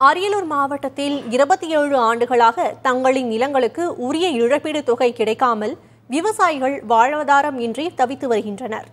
அரியலூர் மாவட்டத்தில் இருபத்தி ஏழு ஆண்டுகளாக தங்களின் நிலங்களுக்கு உரிய இழப்பீடு தொகை கிடைக்காமல் விவசாயிகள் வாழ்வாதாரம் இன்றி தவித்து வருகின்றனர்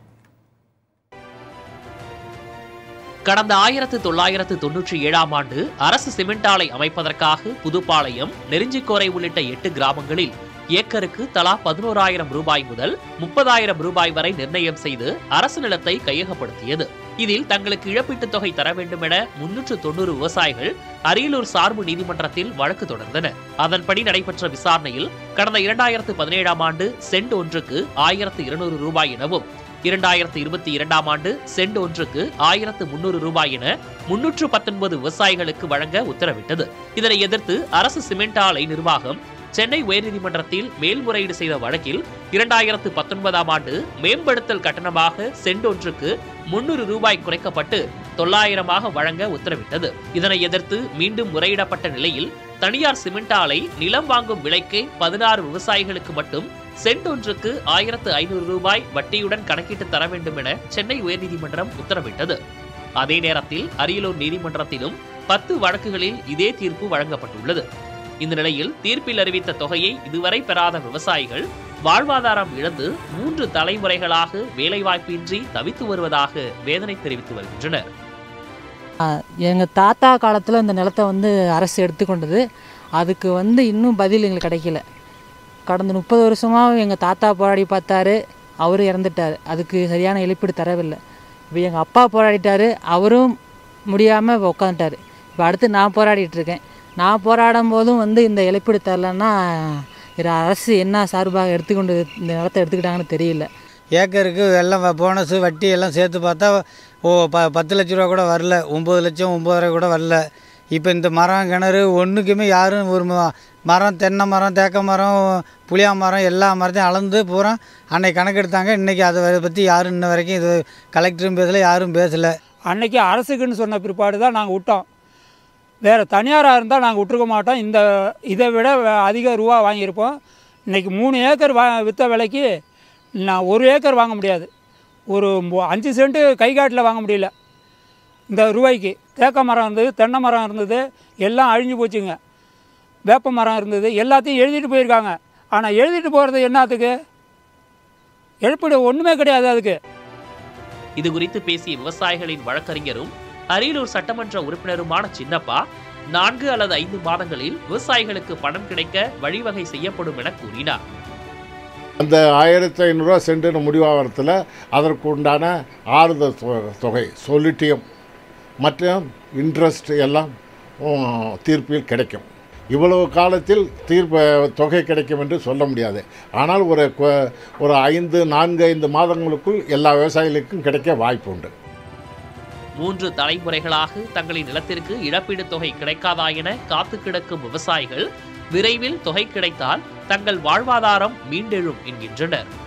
கடந்த ஆயிரத்து தொள்ளாயிரத்து தொன்னூற்றி ஏழாம் ஆண்டு அரசு சிமெண்ட் ஆலை அமைப்பதற்காக புதுப்பாளையம் நெருஞ்சிக்கோரை உள்ளிட்ட எட்டு கிராமங்களில் ஏக்கருக்கு தலா பதினோராயிரம் ரூபாய் முதல் முப்பதாயிரம் ரூபாய் வரை நிர்ணயம் செய்து அரசு நிலத்தை கையகப்படுத்தியது இதில் தங்களுக்கு இழப்பீட்டுத் தொகை தர வேண்டும் என முன்னூற்று தொண்ணூறு விவசாயிகள் அரியலூர் சார்பு நீதிமன்றத்தில் வழக்கு தொடர்ந்தனர் அதன்படி நடைபெற்ற விசாரணையில் கடந்த இரண்டாயிரத்து பதினேழாம் ஆண்டு சென்ட் ஒன்றுக்கு ஆயிரத்து இருநூறு ரூபாய் எனவும் இரண்டாயிரத்து இருபத்தி இரண்டாம் ஆண்டு சென்ட் ஒன்றுக்கு ஆயிரத்து முன்னூறு ரூபாய் என முன்னூற்று பத்தொன்பது விவசாயிகளுக்கு வழங்க உத்தரவிட்டது இதனை எதிர்த்து அரசு சிமெண்ட் ஆலை நிர்வாகம் சென்னை உயர்நீதிமன்றத்தில் மேல்முறையீடு செய்த வழக்கில் இரண்டாயிரத்து பத்தொன்பதாம் ஆண்டு மேம்படுத்தல் கட்டணமாக சென்ட் ஒன்றுக்கு முன்னூறு ரூபாய் குறைக்கப்பட்டு தொள்ளாயிரமாக வழங்க உத்தரவிட்டது இதனை எதிர்த்து மீண்டும் முறையிடப்பட்ட நிலையில் தனியார் சிமெண்ட் ஆலை நிலம் வாங்கும் விலைக்கே பதினாறு விவசாயிகளுக்கு மட்டும் சென்ட் ஒன்றுக்கு ஆயிரத்து ஐநூறு ரூபாய் வட்டியுடன் கணக்கிட்டு தர வேண்டும் என சென்னை உயர்நீதிமன்றம் உத்தரவிட்டது அதே நேரத்தில் அரியலூர் நீதிமன்றத்திலும் பத்து வழக்குகளில் இதே தீர்ப்பு வழங்கப்பட்டுள்ளது இந்த நிலையில் தீர்ப்பில் அறிவித்த தொகையை இதுவரை பெறாத விவசாயிகள் வாழ்வாதாரம் இழந்து மூன்று தலைமுறைகளாக வேலைவாய்ப்பின்றி தவித்து வருவதாக வேதனை தெரிவித்து வருகின்றனர் எங்கள் தாத்தா காலத்தில் இந்த நிலத்தை வந்து அரசு எடுத்துக்கொண்டது அதுக்கு வந்து இன்னும் பதில் எங்களுக்கு கிடைக்கல கடந்த முப்பது வருஷமாக எங்கள் தாத்தா போராடி பார்த்தாரு அவர் இறந்துட்டார் அதுக்கு சரியான இழப்பீடு தரவில்லை இப்போ எங்கள் அப்பா போராடிட்டாரு அவரும் முடியாமல் உட்காந்துட்டார் இப்போ அடுத்து நான் போராடிட்டு இருக்கேன் நான் போராடும் போதும் வந்து இந்த இழப்பீடு தரலன்னா இது அரசு என்ன சார்பாக எடுத்துக்கொண்டு இந்த நிலத்தை எடுத்துக்கிட்டாங்கன்னு தெரியல ஏக்கருக்கு எல்லாம் போனஸு வட்டி எல்லாம் சேர்த்து பார்த்தா ஓ ப பத்து லட்ச ரூபா கூட வரல ஒம்பது லட்சம் ஒம்பதரை கூட வரல இப்போ இந்த மரம் கிணறு ஒன்றுக்குமே யாரும் ஒரு ம- மரம் தென்னை மரம் தேக்க மரம் புளியா மரம் எல்லா மரத்தையும் அளந்து பூரா அன்னைக்கு கணக்கெடுத்தாங்க இன்றைக்கி அதை பற்றி யாரும் இன்ன வரைக்கும் இது கலெக்டரும் பேசலை யாரும் பேசலை அன்னைக்கு அரசுக்குன்னு சொன்ன பிற்பாடு தான் நாங்கள் விட்டோம் வேறு தனியாராக இருந்தால் நாங்கள் விட்டுருக்க மாட்டோம் இந்த இதை விட வே- அதிக ரூபா வாங்கியிருப்போம் இன்றைக்கி மூணு ஏக்கர் வா விற்ற விலைக்கு நான் ஒரு ஏக்கர் வாங்க முடியாது ஒரு மு- அஞ்சு சென்ட்டு கைகாட்டில் வாங்க முடியல இந்த ரூபாய்க்கு தேக்க மரம் இருந்தது தென்னை மரம் இருந்தது எல்லாம் அழிஞ்சு போச்சுங்க வேப்ப மரம் இருந்தது எல்லாத்தையும் எழுதிட்டு போயிருக்காங்க ஆனால் எழுதிட்டு போகிறது என்னத்துக்கு எழுப்பிடு ஒன்றுமே கிடையாது அதுக்கு இது குறித்து பேசிய விவசாயிகளின் வழக்கறிஞரும் அரியலூர் சட்டமன்ற உறுப்பினருமான சின்னப்பா நான்கு அல்லது ஐந்து மாதங்களில் விவசாயிகளுக்கு பணம் கிடைக்க வழிவகை செய்யப்படும் என கூறினார் அந்த ஆயிரத்தி ஐநூறுரூவா சென்டுன்னு முடிவாகிறதுல அதற்கு உண்டான ஆறுதல் தொ- தொகை சொல்லிட்டியம் மற்றும் இன்ட்ரெஸ்ட் எல்லாம் உம், தீர்ப்பில் கிடைக்கும் இவ்வளவு காலத்தில் தீர்ப்பு தொகை கிடைக்கும் என்று சொல்ல முடியாது ஆனால் ஒரு கொ- ஒரு ஐந்து நான்கு ஐந்து மாதங்களுக்குள் எல்லா விவசாயிகளுக்கும் கிடைக்க வாய்ப்பு உண்டு மூன்று தலைமுறைகளாக தங்களின் நிலத்திற்கு இழப்பீடு தொகை கிடைக்காதா என காத்து கிடக்கும் விவசாயிகள் விரைவில் தொகை கிடைத்தால் தங்கள் வாழ்வாதாரம் மீண்டெழும் என்கின்றனர்